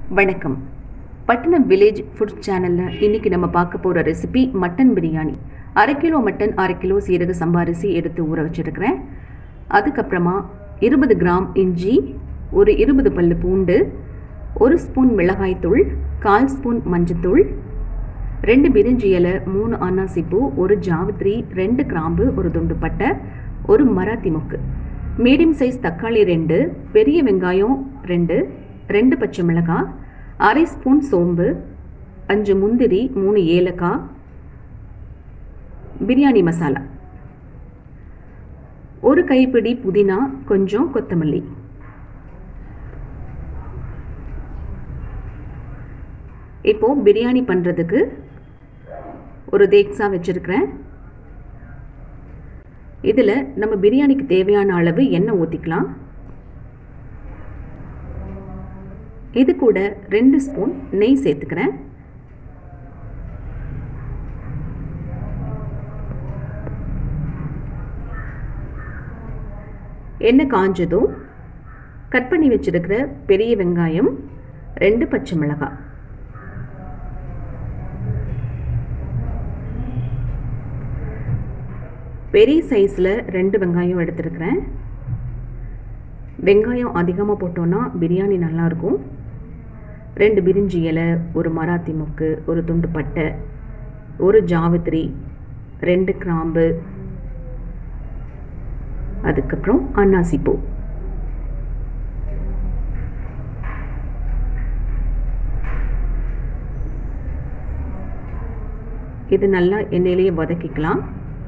வணக்கம் பட்டணம் village food சேனலில் இன்றைக்கி நம்ம பார்க்க போகிற ரெசிபி மட்டன் பிரியாணி அரை கிலோ மட்டன் அரை கிலோ சீரக சம்பா அரிசி எடுத்து ஊற வச்சுருக்கிறேன் அதுக்கப்புறமா இருபது கிராம் இஞ்சி ஒரு இருபது பல்லு பூண்டு ஒரு ஸ்பூன் மிளகாய்த்தூள் கால் ஸ்பூன் மஞ்சத்தூள் ரெண்டு பிரிஞ்சி இலை மூணு அன்னாசிப்பூ ஒரு ஜாவித்ரி ரெண்டு கிராம்பு ஒரு துண்டு பட்டை ஒரு மராத்தி மொக்கு மீடியம் சைஸ் தக்காளி ரெண்டு பெரிய வெங்காயம் ரெண்டு ரெண்டு பச்சை மிளகாய் அரை ஸ்பூன் சோம்பு அஞ்சு முந்திரி மூணு ஏலக்காய் பிரியாணி மசாலா ஒரு கைப்பிடி புதினா கொஞ்சம் கொத்தமல்லி இப்போது பிரியாணி பண்ணுறதுக்கு ஒரு தேக்ஸா வச்சுருக்கிறேன் இதில் நம்ம பிரியாணிக்கு தேவையான அளவு எண்ணெய் ஊற்றிக்கலாம் இது கூட ரெண்டு ஸ்பூன் நெய் சேர்த்துக்கிறேன் எண்ணெய் காஞ்சதும் கட் பண்ணி வச்சிருக்கிற பெரிய வெங்காயம் ரெண்டு பச்சை மிளகாய் பெரிய சைஸில் ரெண்டு வெங்காயம் எடுத்துருக்கிறேன் வெங்காயம் அதிகமாக போட்டோன்னா பிரியாணி நல்லாயிருக்கும் ரெண்டு பிரிஞ்சி இலை ஒரு மராத்தி மொக்கு ஒரு துண்டு பட்டை ஒரு ஜாவித்ரி ரெண்டு கிராம்பு அதுக்கப்புறம் அன்னாசிப்பூ இது நல்லா எண்ணெயிலேயே வதக்கிக்கலாம்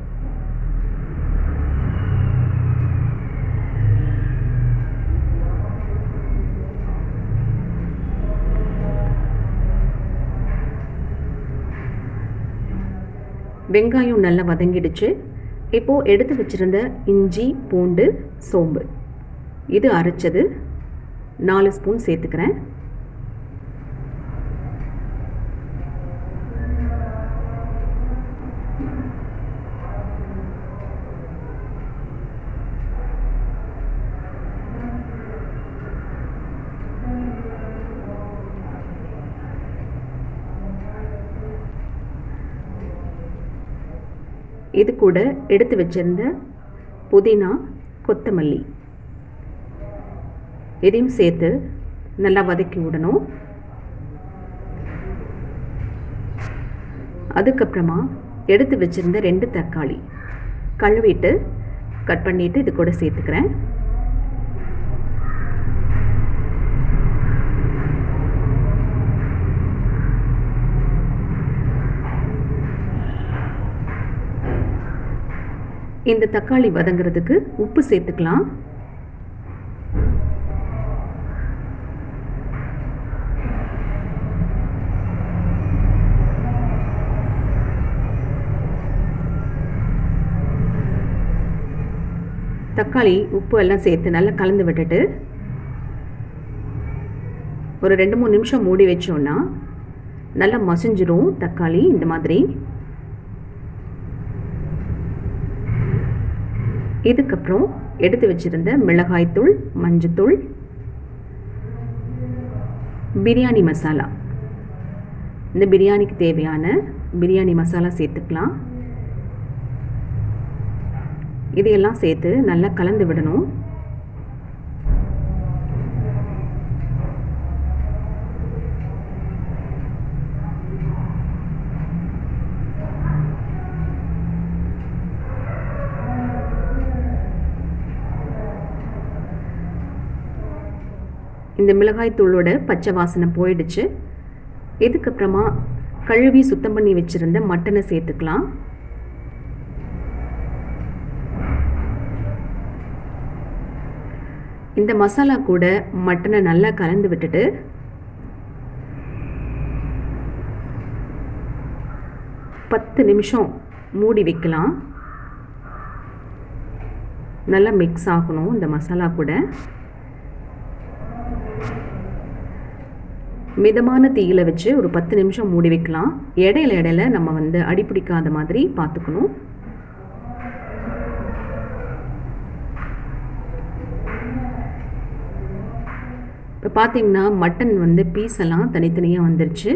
வெங்காயம் நல்லா வதங்கிடுச்சு இப்போது எடுத்து வச்சுருந்த இஞ்சி பூண்டு சோம்பு இது அரைச்சது நாலு ஸ்பூன் சேர்த்துக்கிறேன் இது கூட எடுத்து வச்சிருந்த புதினா கொத்தமல்லி இதையும் சேர்த்து நல்லா வதக்கி விடணும் அதுக்கப்புறமா எடுத்து வச்சிருந்த ரெண்டு தக்காளி கழுவிட்டு கட் பண்ணிவிட்டு இது கூட சேர்த்துக்கிறேன் இந்த தக்காளி வதங்கிறதுக்கு உப்பு சேர்த்துக்கலாம் தக்காளி உப்பு எல்லாம் சேர்த்து நல்லா கலந்து விட்டுட்டு ஒரு ரெண்டு மூணு நிமிஷம் மூடி வச்சோன்னா நல்லா மசிஞ்சிரும் தக்காளி இந்த மாதிரி இதுக்கப்புறம் எடுத்து வச்சுருந்த மிளகாய்த்தூள் மஞ்சத்தூள் பிரியாணி மசாலா இந்த பிரியாணிக்கு தேவையான பிரியாணி மசாலா சேர்த்துக்கலாம் இதையெல்லாம் சேர்த்து நல்லா கலந்து விடணும் இந்த மிளகாய் தூளோட பச்சை வாசனை போயிடுச்சு இதுக்கப்புறமா கழுவி சுத்தம் பண்ணி வச்சுருந்த மட்டனை சேர்த்துக்கலாம் இந்த மசாலா கூட மட்டனை நல்லா கலந்து விட்டுட்டு பத்து நிமிஷம் மூடி வைக்கலாம் நல்லா மிக்ஸ் ஆகணும் இந்த மசாலா கூட மிதமான தீயில வச்சு ஒரு பத்து நிமிஷம் மூடி வைக்கலாம் இடையில இடையில நம்ம வந்து அடிப்பிடிக்காத மாதிரி பார்த்துக்கணும் இப்போ இப்போ பார்த்தீங்கன்னா மட்டன் வந்து பீஸ் எல்லாம் தனித்தனியாக வந்துருச்சு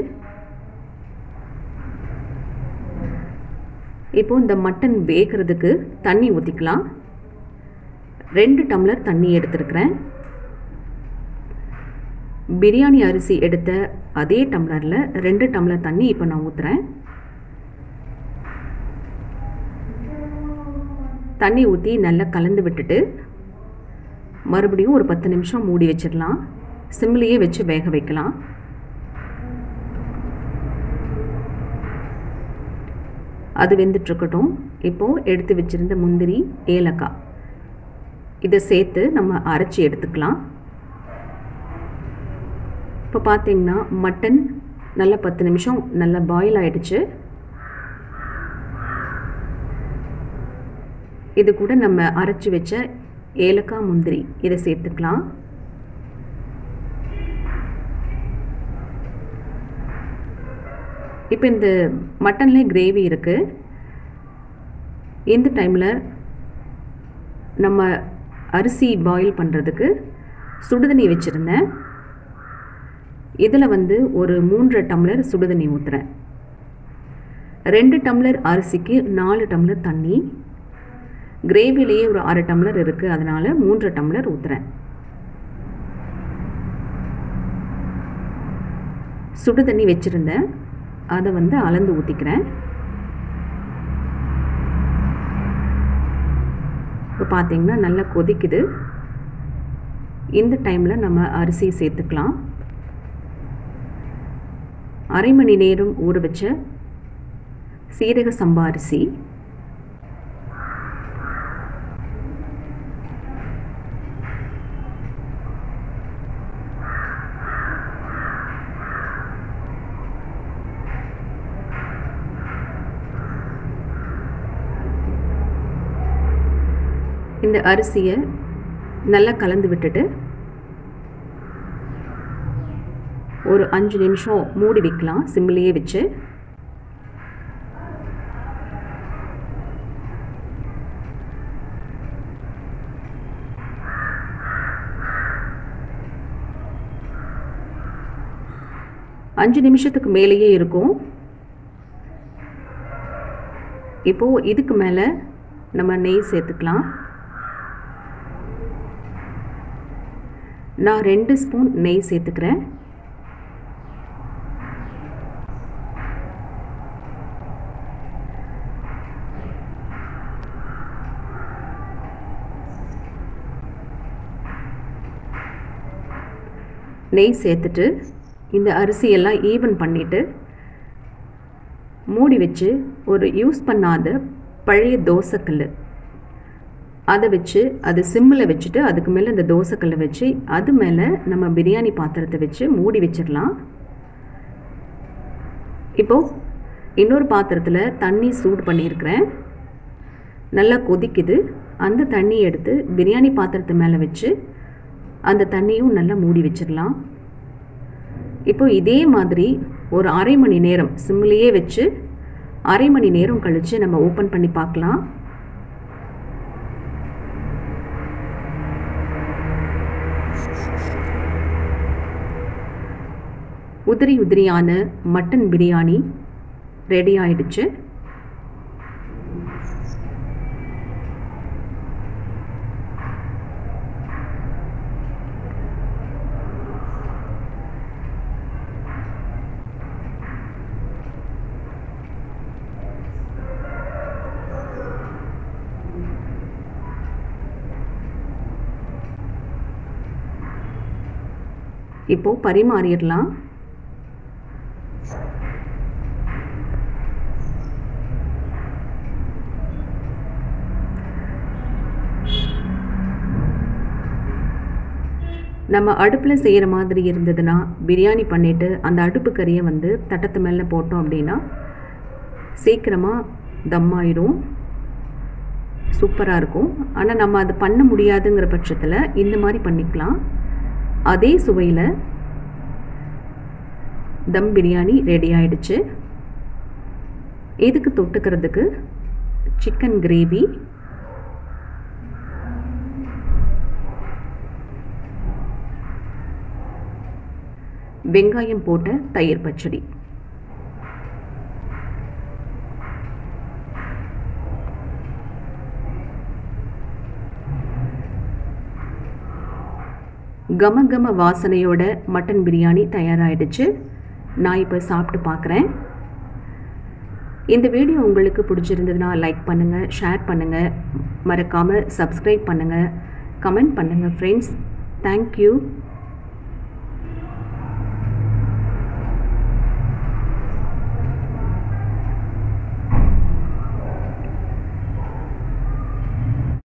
இப்போ இந்த மட்டன் வேகிறதுக்கு தண்ணி ஊற்றிக்கலாம் ரெண்டு டம்ளர் தண்ணி எடுத்துருக்கிறேன் பிரியாணி அரிசி எடுத்த அதே டம்ளரில் ரெண்டு டம்ளர் தண்ணி இப்போ நான் ஊற்றுறேன் தண்ணி ஊற்றி நல்லா கலந்து விட்டுட்டு மறுபடியும் ஒரு பத்து நிமிஷம் மூடி வச்சிடலாம் சிம்லேயே வச்சு வேக வைக்கலாம் அது வெந்துட்டுருக்கட்டும் இப்போது எடுத்து வச்சுருந்த முந்திரி ஏலக்காய் இதை சேர்த்து நம்ம அரைச்சி எடுத்துக்கலாம் இப்போ பார்த்தீங்கன்னா மட்டன் நல்லா பத்து நிமிஷம் நல்லா பாயில் ஆகிடுச்சு இது கூட நம்ம அரைச்சி வச்ச ஏலக்காய் முந்திரி இதை சேர்த்துக்கலாம் இப்போ இந்த மட்டன்லேயே கிரேவி இருக்குது இந்த டைமில் நம்ம அரிசி பாயில் பண்ணுறதுக்கு சுடுதண்ணி வச்சுருந்தேன் இதில் வந்து ஒரு மூன்றரை டம்ளர் சுடுதண்ணி ஊற்றுறேன் ரெண்டு டம்ளர் அரிசிக்கு நாலு டம்ளர் தண்ணி கிரேவிலேயே ஒரு அரை டம்ளர் இருக்குது அதனால் மூன்று டம்ளர் ஊற்றுறேன் சுடு தண்ணி வச்சுருந்தேன் அதை வந்து அளந்து ஊற்றிக்கிறேன் இப்போ பார்த்தீங்கன்னா நல்லா கொதிக்குது இந்த டைமில் நம்ம அரிசி சேர்த்துக்கலாம் அரை மணி நேரம் ஊற வச்ச சீரக சம்பா அரிசி இந்த அரிசியை நல்லா கலந்து விட்டுட்டு ஒரு அஞ்சு நிமிஷம் மூடி வைக்கலாம் சிம்லேயே வச்சு அஞ்சு நிமிஷத்துக்கு மேலேயே இருக்கும் இப்போது இதுக்கு மேலே நம்ம நெய் சேர்த்துக்கலாம் நான் ரெண்டு ஸ்பூன் நெய் சேர்த்துக்கிறேன் நெய் சேர்த்துட்டு இந்த அரிசியெல்லாம் ஈவன் பண்ணிவிட்டு மூடி வச்சு ஒரு யூஸ் பண்ணாத பழைய தோசைக்கல் அதை வச்சு அது சிம்மில் வச்சுட்டு அதுக்கு மேலே இந்த தோசைக்கல்லை வச்சு அது மேலே நம்ம பிரியாணி பாத்திரத்தை வச்சு மூடி வச்சிடலாம் இப்போது இன்னொரு பாத்திரத்தில் தண்ணி சூடு பண்ணியிருக்கிறேன் நல்லா கொதிக்குது அந்த தண்ணி எடுத்து பிரியாணி பாத்திரத்து மேலே வச்சு அந்த தண்ணியும் நல்லா மூடி வச்சிடலாம் இப்போ இதே மாதிரி ஒரு அரை மணி நேரம் சிம்லேயே வச்சு அரை மணி நேரம் கழித்து நம்ம ஓப்பன் பண்ணி பார்க்கலாம் உதிரி உதிரியான மட்டன் பிரியாணி ரெடி ஆயிடுச்சு இப்போ பரிமாறிடலாம் நம்ம அடுப்பில் செய்கிற மாதிரி இருந்ததுன்னா பிரியாணி பண்ணிவிட்டு அந்த அடுப்பு கறியை வந்து தட்டத்து மேலே போட்டோம் அப்படின்னா சீக்கிரமாக தம் ஆயிடும் சூப்பராக இருக்கும் ஆனால் நம்ம அதை பண்ண முடியாதுங்கிற பட்சத்தில் இந்த மாதிரி பண்ணிக்கலாம் அதே சுவையில் தம் பிரியாணி ரெடி ஆயிடுச்சு இதுக்கு தொட்டுக்கிறதுக்கு சிக்கன் கிரேவி வெங்காயம் போட்ட தயிர் பச்சடி கம கம வாசனையோட மட்டன் பிரியாணி தயாராகிடுச்சு நான் இப்போ சாப்பிட்டு பார்க்குறேன் இந்த வீடியோ உங்களுக்கு பிடிச்சிருந்ததுன்னா லைக் பண்ணுங்கள் ஷேர் பண்ணுங்கள் மறக்காமல் சப்ஸ்கிரைப் பண்ணுங்கள் கமெண்ட் பண்ணுங்கள் ஃப்ரெண்ட்ஸ் தேங்க்யூ